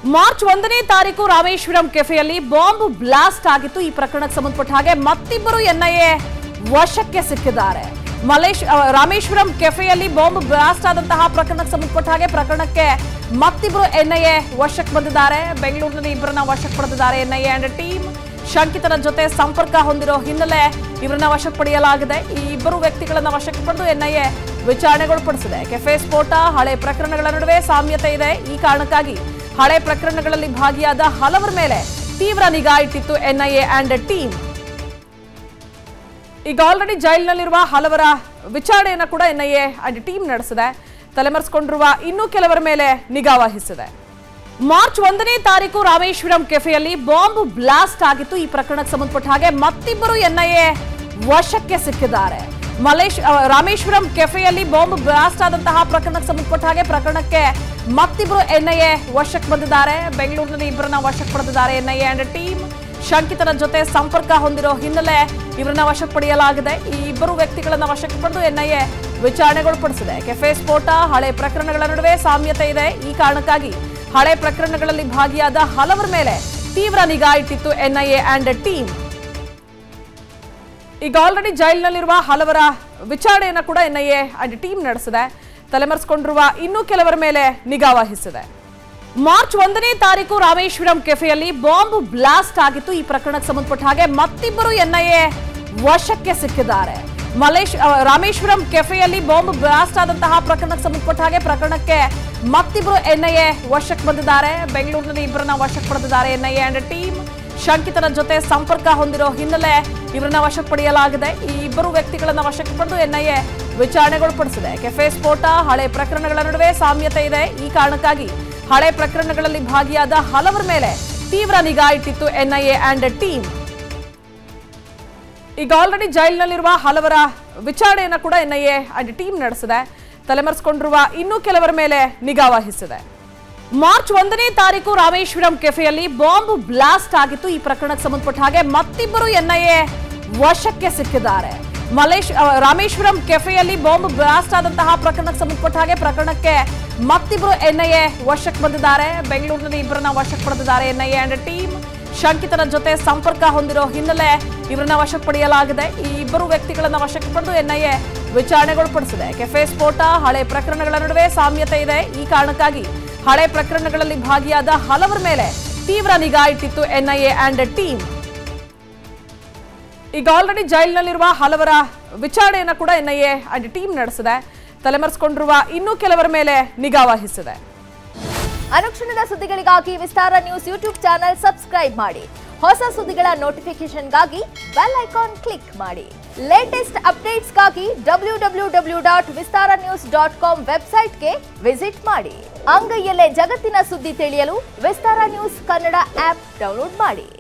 March ಒಂದನೇ ತಾರೀಕು ರಾಮೇಶ್ವರಂ ಕೆಫೆಯಲ್ಲಿ ಬಾಂಬ್ ಬ್ಲಾಸ್ಟ್ ಆಗಿತ್ತು ಈ ಪ್ರಕರಣಕ್ಕೆ ಸಂಬಂಧಪಟ್ಟ ಹಾಗೆ ಮತ್ತಿಬ್ಬರು ಎನ್ಐಎ ವಶಕ್ಕೆ ಸಿಕ್ಕಿದ್ದಾರೆ ಮಲೇಶ್ ಅ, ರಾಮೇಶ್ವರಂ ಕೆಫೆಯಲ್ಲಿ ಬಾಂಬ್ ಬ್ಲಾಸ್ಟ್ ಆದಂತಹ ಪ್ರಕರಣಕ್ಕೆ ಸಂಬಂಧಪಟ್ಟ ಹಾಗೆ ಪ್ರಕರಣಕ್ಕೆ ಮತ್ತಿಬ್ಬರು ಎನ್ಐಎ ವಶಕ್ಕೆ ಬಂದಿದ್ದಾರೆ ಬೆಂಗಳೂರಿನಲ್ಲಿ ಇಬ್ಬರನ್ನ ವಶಕ್ಕೆ ಪಡೆದಿದ್ದಾರೆ ಎನ್ಐಎ ಅಂಡ್ ಟೀಮ್ ಶಂಕಿತರ ಜೊತೆ ಸಂಪರ್ಕ ಹೊಂದಿರೋ ಹಿನ್ನೆಲೆ ಇವರನ್ನ ವಶಕ್ಕೆ ಪಡೆಯಲಾಗಿದೆ ಈ ಇಬ್ಬರು ವ್ಯಕ್ತಿಗಳನ್ನ ವಶಕ್ಕೆ ಪಡೆದು ಎನ್ಐಎ ವಿಚಾರಣೆಗೊಳಪಡಿಸಿದೆ ಕೆಫೆ ಸ್ಫೋಟ ಹಳೆ ಪ್ರಕರಣಗಳ ನಡುವೆ ಸಾಮ್ಯತೆ ಇದೆ ಈ ಕಾರಣಕ್ಕಾಗಿ ಹಳೆ ಪ್ರಕರಣಗಳಲ್ಲಿ ಭಾಗಿಯಾದ ಹಲವರ ಮೇಲೆ ತೀವ್ರ ನಿಗಾ ಇಟ್ಟಿತ್ತು ಎನ್ಐಎ ಅಂಡ್ ಟೀಮ್ ಈಗ ಆಲ್ರೆಡಿ ಜೈಲಿನಲ್ಲಿರುವ ಹಲವರ ವಿಚಾರಣೆಯನ್ನ ಕೂಡ ಎನ್ಐಎ ಅಂಡ್ ಟೀಮ್ ನಡೆಸಿದೆ ತಲೆಮರೆಸಿಕೊಂಡಿರುವ ಇನ್ನೂ ಕೆಲವರ ಮೇಲೆ ನಿಗಾ ವಹಿಸಿದೆ ಮಾರ್ಚ್ ಒಂದನೇ ತಾರೀಕು ರಾಮೇಶ್ವರಂ ಕೆಫೆಯಲ್ಲಿ ಬಾಂಬ್ ಬ್ಲಾಸ್ಟ್ ಆಗಿತ್ತು ಈ ಪ್ರಕರಣಕ್ಕೆ ಸಂಬಂಧಪಟ್ಟ ಹಾಗೆ ಮತ್ತಿಬ್ಬರು ಎನ್ಐಎ ವಶಕ್ಕೆ ಸಿಕ್ಕಿದ್ದಾರೆ ಮಲೇಶ್ ಅ, ರಾಮೇಶ್ವರಂ ಕೆಫೆಯಲ್ಲಿ ಬಾಂಬ್ ಬ್ಲಾಸ್ಟ್ ಆದಂತಹ ಪ್ರಕರಣಕ್ಕೆ ಸಂಬಂಧಪಟ್ಟ ಹಾಗೆ ಪ್ರಕರಣಕ್ಕೆ ಮತ್ತಿಬ್ಬರು ಎನ್ಐಎ ವಶಕ್ಕೆ ಬಂದಿದ್ದಾರೆ ಬೆಂಗಳೂರಿನಲ್ಲಿ ಇಬ್ಬರನ್ನ ವಶಕ್ಕೆ ಪಡೆದಿದ್ದಾರೆ ಎನ್ಐಎ ಅಂಡ್ ಟೀಮ್ ಶಂಕಿತರ ಜೊತೆ ಸಂಪರ್ಕ ಹೊಂದಿರೋ ಹಿನ್ನೆಲೆ ಇವರನ್ನ ವಶಕ್ಕೆ ಪಡೆಯಲಾಗಿದೆ ಈ ಇಬ್ಬರು ವ್ಯಕ್ತಿಗಳನ್ನ ವಶಕ್ಕೆ ಪಡೆದು ಎನ್ಐಎ ವಿಚಾರಣೆಗೊಳಪಡಿಸಿದೆ ಕೆಫೆ ಸ್ಫೋಟ ಹಳೆ ಪ್ರಕರಣಗಳ ನಡುವೆ ಸಾಮ್ಯತೆ ಇದೆ ಈ ಕಾರಣಕ್ಕಾಗಿ ಹಳೆ ಪ್ರಕರಣಗಳಲ್ಲಿ ಭಾಗಿಯಾದ ಹಲವರ ಮೇಲೆ ತೀವ್ರ ನಿಗಾ ಇಟ್ಟಿತ್ತು ಎನ್ಐಎ ಅಂಡ್ ಟೀಮ್ ಈಗ ಆಲ್ರೆಡಿ ಜೈಲಿನಲ್ಲಿರುವ ಹಲವರ ವಿಚಾರಣೆಯನ್ನ ಕೂಡ ಎನ್ಐಎ ಅಂಡ್ ಟೀಮ್ ನಡೆಸಿದೆ ತಲೆಮರೆಸಿಕೊಂಡಿರುವ ಇನ್ನೂ ಕೆಲವರ ಮೇಲೆ ನಿಗಾ ವಹಿಸಿದೆ ಮಾರ್ಚ್ ಒಂದನೇ ತಾರೀಕು ರಾಮೇಶ್ವರಂ ಕೆಫೆಯಲ್ಲಿ ಬಾಂಬ್ ಬ್ಲಾಸ್ಟ್ ಆಗಿತ್ತು ಈ ಪ್ರಕರಣಕ್ಕೆ ಸಂಬಂಧಪಟ್ಟ ಹಾಗೆ ಮತ್ತಿಬ್ಬರು ಎನ್ಐಎ ವಶಕ್ಕೆ ಸಿಕ್ಕಿದ್ದಾರೆ ಮಲೇಶ್ ಅ, ರಾಮೇಶ್ವರಂ ಕೆಫೆಯಲ್ಲಿ ಬಾಂಬ್ ಬ್ಲಾಸ್ಟ್ ಆದಂತಹ ಪ್ರಕರಣಕ್ಕೆ ಸಂಬಂಧಪಟ್ಟ ಹಾಗೆ ಪ್ರಕರಣಕ್ಕೆ ಮತ್ತಿಬ್ಬರು ಎನ್ಐಎ ವಶಕ್ಕೆ ಬಂದಿದ್ದಾರೆ ಬೆಂಗಳೂರಿನಲ್ಲಿ ಇಬ್ಬರನ್ನ ವಶಕ್ಕೆ ಪಡೆದಿದ್ದಾರೆ ಎನ್ಐಎ ಅಂಡ್ ಟೀಮ್ ಶಂಕಿತರ ಜೊತೆ ಸಂಪರ್ಕ ಹೊಂದಿರೋ ಹಿನ್ನೆಲೆ ಇವರನ್ನ ವಶಕ್ಕೆ ಪಡೆಯಲಾಗಿದೆ ಈ ಇಬ್ಬರು ವ್ಯಕ್ತಿಗಳನ್ನ ವಶಕ್ಕೆ ಪಡೆದು ಎನ್ಐಎ ವಿಚಾರಣೆಗೊಳಪಡಿಸಿದೆ ಕೆಫೆ ಸ್ಫೋಟ ಹಳೆ ಪ್ರಕರಣಗಳ ನಡುವೆ ಸಾಮ್ಯತೆ ಇದೆ ಈ ಕಾರಣಕ್ಕಾಗಿ ಹಳೆ ಪ್ರಕರಣಗಳಲ್ಲಿ ಭಾಗಿಯಾದ ಹಲವರ ಮೇಲೆ ತೀವ್ರ ನಿಗಾ ಇಟ್ಟಿತ್ತು ಎನ್ಐಎ ಅಂಡ್ ಟೀಮ್ ಈಗ ಆಲ್ರೆಡಿ ಜೈಲಿನಲ್ಲಿರುವ ಹಲವರ ವಿಚಾರಣೆಯನ್ನ ಕೂಡ ಎನ್ಐಎ ಅಂಡ್ ಟೀಮ್ ನಡೆಸಿದೆ ತಲೆಮರೆಸಿಕೊಂಡಿರುವ ಇನ್ನೂ ಕೆಲವರ ಮೇಲೆ ನಿಗಾ ವಹಿಸಿದೆ ಮಾರ್ಚ್ ಒಂದನೇ ತಾರೀಕು ರಾಮೇಶ್ವರಂ ಕೆಫೆಯಲ್ಲಿ ಬಾಂಬ್ ಬ್ಲಾಸ್ಟ್ ಆಗಿತ್ತು ಈ ಪ್ರಕರಣಕ್ಕೆ ಸಂಬಂಧಪಟ್ಟ ಹಾಗೆ ಮತ್ತಿಬ್ಬರು ಎನ್ಐಎ ವಶಕ್ಕೆ ಸಿಕ್ಕಿದ್ದಾರೆ ಮಲೇಶ್ ಅ, ರಾಮೇಶ್ವರಂ ಕೆಫೆಯಲ್ಲಿ ಬಾಂಬ್ ಬ್ಲಾಸ್ಟ್ ಆದಂತಹ ಪ್ರಕರಣಕ್ಕೆ ಸಂಬಂಧಪಟ್ಟ ಹಾಗೆ ಪ್ರಕರಣಕ್ಕೆ ಮತ್ತಿಬ್ಬರು ಎನ್ಐಎ ವಶಕ್ಕೆ ಬಂದಿದ್ದಾರೆ ಬೆಂಗಳೂರಿನಲ್ಲಿ ಇಬ್ಬರನ್ನ ವಶಕ್ಕೆ ಪಡೆದಿದ್ದಾರೆ ಎನ್ಐಎ ಅಂಡ್ ಟೀಮ್ ಶಂಕಿತರ ಜೊತೆ ಸಂಪರ್ಕ ಹೊಂದಿರೋ ಹಿನ್ನೆಲೆ ಇವರನ್ನ ವಶಕ್ಕೆ ಪಡೆಯಲಾಗಿದೆ ಈ ಇಬ್ಬರು ವ್ಯಕ್ತಿಗಳನ್ನ ವಶಕ್ಕೆ ಪಡೆದು ಎನ್ಐಎ ವಿಚಾರಣೆಗೊಳಪಡಿಸಿದೆ ಕೆಫೆ ಸ್ಫೋಟ ಹಳೆ ಪ್ರಕರಣಗಳ ನಡುವೆ ಸಾಮ್ಯತೆ ಇದೆ ಈ ಕಾರಣಕ್ಕಾಗಿ ಹಳೆ ಪ್ರಕರಣಗಳಲ್ಲಿ ಭಾಗಿಯಾದ ಹಲವರ ಮೇಲೆ ತೀವ್ರ ನಿಗಾ ಇಟ್ಟಿತ್ತು ಎನ್ಐಎ ಅಂಡ್ ಟೀಮ್ ಈಗ ಆಲ್ರೆಡಿ ಜೈಲಿನಲ್ಲಿರುವ ಹಲವರ ವಿಚಾರಣೆಯನ್ನ ಕೂಡ ಎನ್ಐಎ ಅಂಡ್ ಟೀಮ್ ನಡೆಸಿದೆ ತಲೆಮರೆಸಿಕೊಂಡಿರುವ ಇನ್ನೂ ಕೆಲವರ ಮೇಲೆ ನಿಗಾ ವಹಿಸಿದೆ ಅನುಕ್ಷಣದ ಸುದ್ದಿಗಳಿಗಾಗಿ Vistara news YouTube channel subscribe ಮಾಡಿ ಹೊಸ ಸುದ್ದಿಗಳ ನೋಟಿಫಿಕೇಶನ್ಗಾಗಿ ಬೆಲ್ ಐಕಾನ್ ಕ್ಲಿಕ್ ಮಾಡಿ ಲೇಟೆಸ್ಟ್ ಅಪ್ಡೇಟ್ಸ್ಗಾಗಿ W W W dot Vistara news dot com ವೆಬ್ಸೈಟ್ಗೆ ವಿಸಿಟ್ ಮಾಡಿ ಅಂಗೈಯಲ್ಲೇ ಜಗತ್ತಿನ ಸುದ್ದಿ ತಿಳಿಯಲು Vistara news Kannada app download ಮಾಡಿ